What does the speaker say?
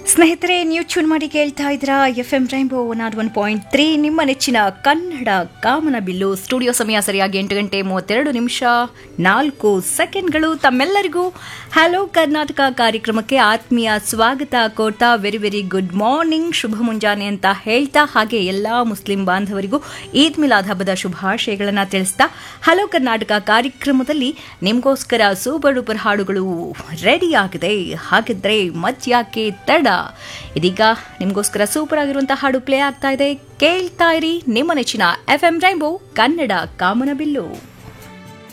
ಸ್ನೇಹಿತರೆ ನೀವು ಚೂನ್ ಮಾಡಿ ಕೇಳ್ತಾ ಇದ್ದೀರಾ F M rainbow nought one point three ನಿಮ್ಮ ನೆಚ್ಚಿನ ಕನ್ನಡ ಕಾಮನ ಬಿಲ್ಲು ಸ್ಟುಡಿಯೋ ಸಮಯ ಸರಿಯಾಗಿ ಎಂಟು ಗಂಟೆ ಮೂವತ್ತೆರಡು ನಿಮಿಷ ನಾಲ್ಕು ಸೆಕೆಂಡ್ಗಳು ತಮ್ಮೆಲ್ಲರಿಗೂ ಹಲೋ ಕರ್ನಾಟಕ ಕಾರ್ಯಕ್ರಮಕ್ಕೆ ಆತ್ಮೀಯ ಸ್ವಾಗತ ಕೋರ್ತಾ ವೆರಿ ವೆರಿ ಗುಡ್ ಮಾರ್ನಿಂಗ್ ಶುಭ ಮುಂಜಾನೆ ಅಂತ ಹೇಳ್ತಾ ಹಾಗೆ ಎಲ್ಲ ಮುಸ್ಲಿಂ ಬಾಂಧವರಿಗೂ ಈದ್ ಮಿಲಾದ್ ಹಬ್ಬದ ಶುಭಾಶಯಗಳನ್ನು ತಿಳಿಸ್ತಾ ಹಲೋ ಕರ್ನಾಟಕ ಕಾರ್ಯಕ್ರಮದಲ್ಲಿ ನಿಮಗೋಸ್ಕರ ಸೂಪರ್ ಡೂಪರ್ ಹಾಡುಗಳು ರೆಡಿ ಆಗಿದೆ ಹಾಗಿದ್ರೆ ಮತ್ಯಾಕೆ ತಡ ಇದೀಗ ನಿಮಗೋಸ್ಕರ ಸೂಪರ್ ಆಗಿರುವಂತಹ ಹಾಡು ಪ್ಲೇ ಆಗ್ತಾ ಇದೆ ಕೇಳ್ತಾ ಇರಿ ನಿಮ್ಮ ನೆಚ್ಚಿನ ಎಫ್ ಎಂ ರೈಂಬೋ ಕನ್ನಡ ಕಾಮನಬಿಲ್ಲು